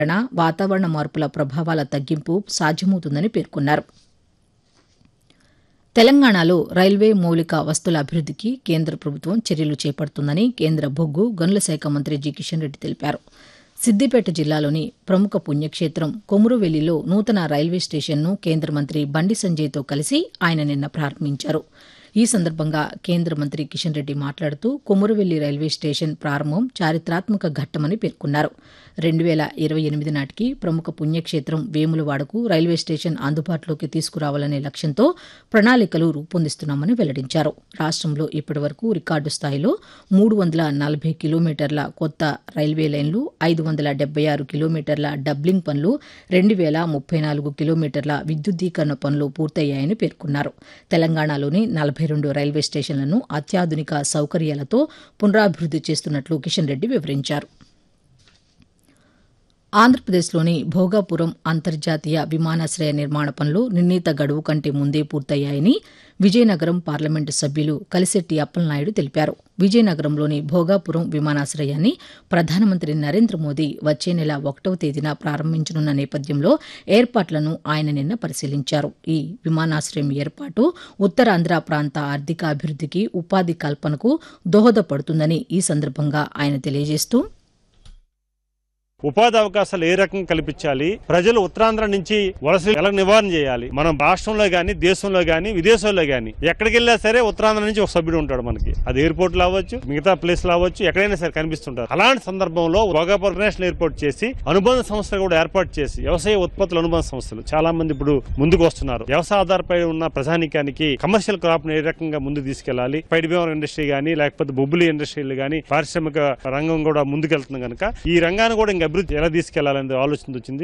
వాతావరణ మార్పుల ప్రభావాల తగ్గింపు సాధ్యమవుతుందని పేర్కొన్నారు తెలంగాణలో రైల్వే మౌలిక వస్తుల అభివృద్దికి కేంద్ర ప్రభుత్వం చర్యలు చేపడుతుందని కేంద్ర బొగ్గు గనుల శాఖ మంత్రి జి కిషన్ రెడ్డి తెలిపారు సిద్దిపేట జిల్లాలోని ప్రముఖ పుణ్యక్షేత్రం కొమురువెల్లిలో నూతన రైల్వే స్టేషన్ను కేంద్ర మంత్రి బండి సంజయ్తో కలిసి ఆయన నిన్న ప్రారంభించారు ఈ సందర్భంగా కేంద్ర మంత్రి కిషన్ రెడ్డి మాట్లాడుతూ కొమురువెల్లి రైల్వే స్టేషన్ ప్రారంభం చారిత్రాత్మక ఘట్టమని పేర్కొన్నారు రెండు వేల ఇరవై ఎనిమిది నాటికి ప్రముఖ పుణ్యక్షేత్రం వేములవాడకు రైల్వే స్టేషన్ అందుబాటులోకి తీసుకురావాలనే లక్ష్యంతో ప్రణాళికలు రూపొందిస్తున్నామని వెల్లడించారు రాష్టంలో ఇప్పటివరకు రికార్డు స్థాయిలో మూడు వందల నలభై కిలోమీటర్ల కొత్త రైల్వే లైన్లు ఐదు వందల డెబ్బై ఆరు కిలోమీటర్ల డబ్లింగ్ పనులు రెండు వేల ముప్పై నాలుగు కిలోమీటర్ల విద్యుద్దీకరణ పనులు పూర్తయ్యాయని పేర్కొన్నారు తెలంగాణలోని నలభై రెండు రైల్వే స్టేషన్లను అత్యాధునిక సౌకర్యాలతో పునరాభివృద్ది చేస్తున్నట్లు కిషన్ రెడ్డి వివరించారు ఆంధ్రప్రదేశ్లోని భోగాపురం అంతర్జాతీయ విమానాశ్రయ నిర్మాణ పనులు నిర్ణీత గడువు కంటే ముందే పూర్తయ్యాయని విజయనగరం పార్లమెంటు సభ్యులు కలిశెట్టి అప్పలనాయుడు తెలిపారు విజయనగరంలోని భోగాపురం విమానాశ్రయాన్ని ప్రధానమంత్రి నరేంద్ర మోదీ వచ్చే నెల ఒకటవ తేదీన ప్రారంభించనున్న నేపథ్యంలో ఏర్పాట్లను ఆయన నిన్న పరిశీలించారు ఈ విమానాశ్రయం ఏర్పాటు ఉత్తరాంధ్ర ప్రాంత ఆర్థికాభివృద్దికి ఉపాధి కల్పనకు దోహదపడుతుందని ఈ సందర్భంగా ఆయన తెలియజేస్తూ ఉపాధి అవకాశాలు ఏ రకంగా కల్పించాలి ప్రజలు ఉత్తరాంధ్ర నుంచి వలస ఎలా నివారణ చేయాలి మనం రాష్ట్రంలో గాని దేశంలో గాని విదేశాల్లో గాని ఎక్కడికి వెళ్ళా సరే ఉత్తరాంధ్ర నుంచి ఒక సభ్యుడు ఉంటాడు మనకి అది ఎయిర్పోర్ట్ లో అవ్వచ్చు మిగతా ప్లేస్ లో అవ్వచ్చు ఎక్కడైనా సరే కనిపిస్తుంటారు అలాంటి సందర్భంలో భోగాపురం ఇంటర్నేషనల్ ఎయిర్పోర్ట్ చేసి అనుబంధ సంస్థలు కూడా ఏర్పాటు చేసి వ్యవసాయ ఉత్పత్తుల అనుబంధ సంస్థలు చాలా మంది ఇప్పుడు ముందుకు వస్తున్నారు వ్యవసాయ ఆధారపై ఉన్న ప్రజానికానికి కమర్షియల్ క్రాప్ ఏ రకంగా ముందు తీసుకెళ్లాలి పైడి బీమర్ ఇండస్ట్రీ గానీ లేకపోతే బొబ్బులి ఇండస్ట్రీలు గానీ పారిశ్రామిక రంగం కూడా ముందుకెళ్తుంది కనుక ఈ రంగాన్ని కూడా ఇంకా అభివృద్ధి ఎలా తీసుకెళ్లాలనే ఆలోచన వచ్చింది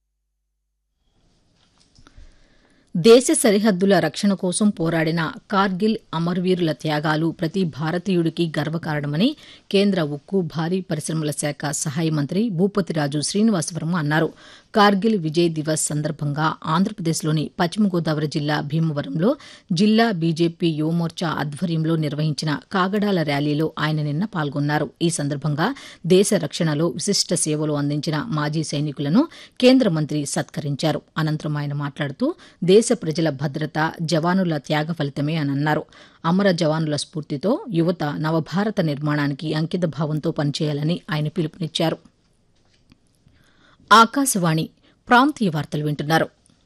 దేశ సరిహద్దుల రక్షణ కోసం పోరాడిన కార్గిల్ అమరవీరుల త్యాగాలు ప్రతి భారతీయుడికి గర్వకారణమని కేంద్ర ఉక్కు భారీ పరిశ్రమల శాఖ సహాయ మంత్రి భూపతిరాజు శ్రీనివాసవర్మ అన్నారు కార్గిల్ విజయ్ దివస్ సందర్భంగా ఆంధ్రప్రదేశ్లోని పశ్చిమ గోదావరి జిల్లా భీమవరంలో జిల్లా బీజేపీ యువమోర్చా ఆధ్వర్యంలో నిర్వహించిన కాగడాల ర్యాలీలో ఆయన నిన్న పాల్గొన్నారు ఈ సందర్భంగా దేశ రక్షణలో విశిష్ట సేవలు అందించిన మాజీ సైనికులను కేంద్ర మంత్రి సత్కరించారు అనంతరం ఆయన మాట్లాడుతూ దేశ ప్రజల భద్రత జవానుల త్యాగ ఫలితమే అని అన్నారు అమర జవానుల స్ఫూర్తితో యువత నవభారత నిర్మాణానికి అంకిత భావంతో పనిచేయాలని ఆయన పిలుపునిచ్చారు ఆకాశవాణి ప్రాంతీయ వార్తలు వింటున్నారు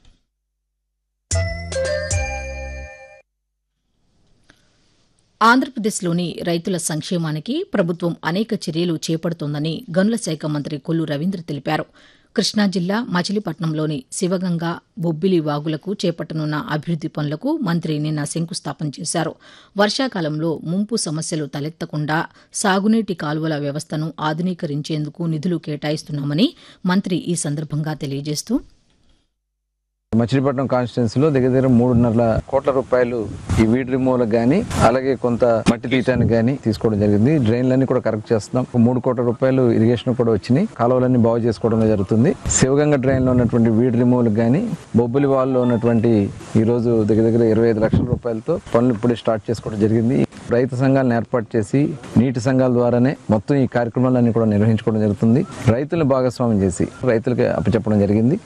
ఆంధ్రప్రదేశ్లోని రైతుల సంక్షేమానికి ప్రభుత్వం అనేక చర్యలు చేపడుతోందని గనుల శాఖ మంత్రి కొల్లు రవీంద్ర తెలిపారు కృష్ణా జిల్లా మచిలీపట్నంలోని శివగంగ బొబ్బిలి వాగులకు చేపట్టనున్న అభివృద్ది పనులకు మంత్రి నిన్న శంకుస్థాపన చేశారు వర్షాకాలంలో ముంపు సమస్యలు తలెత్తకుండా సాగునీటి కాలువల వ్యవస్థను ఆధునీకరించేందుకు నిధులు కేటాయిస్తున్నామని మంత్రి ఈ సందర్భంగా తెలియజేస్తూ మచిలీపట్నం కాన్స్టిట్యున్సీలో దగ్గర దగ్గర మూడున్నర కోట్ల రూపాయలు ఈ వీడ్ రిమూవల్ గానీ అలాగే కొంత మట్టి తీయటానికి గానీ తీసుకోవడం జరిగింది డ్రైన్లన్నీ కూడా కరెక్ట్ చేస్తున్నాం ఒక మూడు కోట్ల రూపాయలు ఇరిగేషన్ కూడా వచ్చినాయి కాలువలన్నీ బాగు చేసుకోవడం జరుగుతుంది శివగంగ డ్రైన్ లో ఉన్నటువంటి వీడ్ రిమూవల్ గానీ బొబ్బిలి వాల్లో ఉన్నటువంటి ఈ రోజు దగ్గర దగ్గర ఇరవై ఐదు లక్షల రూపాయలతో పనులు ఇప్పుడే స్టార్ట్ చేసుకోవడం జరిగింది రైతు సంఘాలను ఏర్పాటు చేసి నీటి సంఘాల ద్వారానే మొత్తం ఈ కార్యక్రమాలన్నీ కూడా నిర్వహించుకోవడం జరుగుతుంది రైతులను భాగస్వామ్యం చేసి రైతులకి అప్పచెప్పడం జరిగింది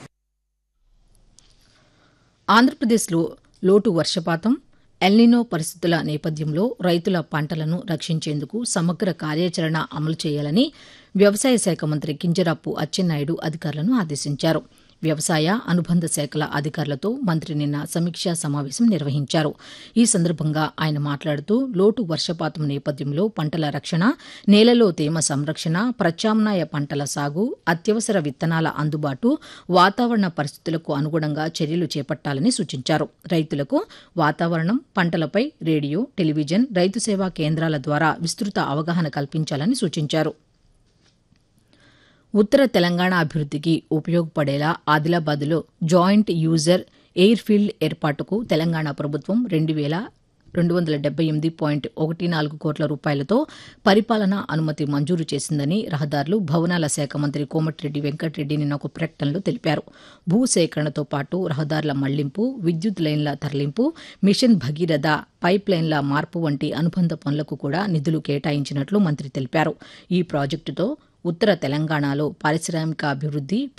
ఆంధ్రప్రదేశ్లో లోటు వర్షపాతం ఎల్నినో పరిస్థితుల నేపథ్యంలో రైతుల పంటలను రక్షించేందుకు సమగ్ర కార్యాచరణ అమలు చేయాలని వ్యవసాయ శాఖ మంత్రి కింజరాపు అచ్చెన్నాయుడు అధికారులను ఆదేశించారు వ్యవసాయ అనుబంధ శాఖల అధికారులతో మంత్రి నిన్న సమీక్షా సమావేశం నిర్వహించారు ఈ సందర్భంగా ఆయన మాట్లాడుతూ లోటు వర్షపాతం నేపథ్యంలో పంటల రక్షణ నేలలో తేమ సంరక్షణ ప్రత్యామ్నాయ పంటల సాగు అత్యవసర విత్తనాల అందుబాటు వాతావరణ పరిస్థితులకు అనుగుణంగా చర్యలు చేపట్టాలని సూచించారు రైతులకు వాతావరణం పంటలపై రేడియో టెలివిజన్ రైతు సేవా కేంద్రాల ద్వారా విస్తృత అవగాహన కల్పించాలని సూచించారు ఉత్తర తెలంగాణ అభివృద్దికి ఉపయోగపడేలా ఆదిలాబాద్లో జాయింట్ యూజర్ ఎయిర్ ఫీల్డ్ ఏర్పాటుకు తెలంగాణ ప్రభుత్వం రెండు వేల రెండు వందల డెబ్బై ఎనిమిది పాయింట్ ఒకటి నాలుగు కోట్ల రూపాయలతో పరిపాలనా అనుమతి మంజూరు చేసిందని రహదారులు భవనాల శాఖ మంత్రి కోమటిరెడ్డి వెంకటరెడ్డి నిన్న ఒక ప్రకటనలో తెలిపారు భూసేకరణతో పాటు రహదారుల మళ్లింపు విద్యుత్ లైన్ల తరలింపు మిషన్ భగీరథ పైప్ లైన్ల మార్పు వంటి అనుబంధ పనులకు కూడా నిధులు కేటాయించినట్లు మంత్రి తెలిపారు ఈ ప్రాజెక్టుతో ఉత్తర తెలంగాణలో పారిశ్రామిక అభివృద్ధి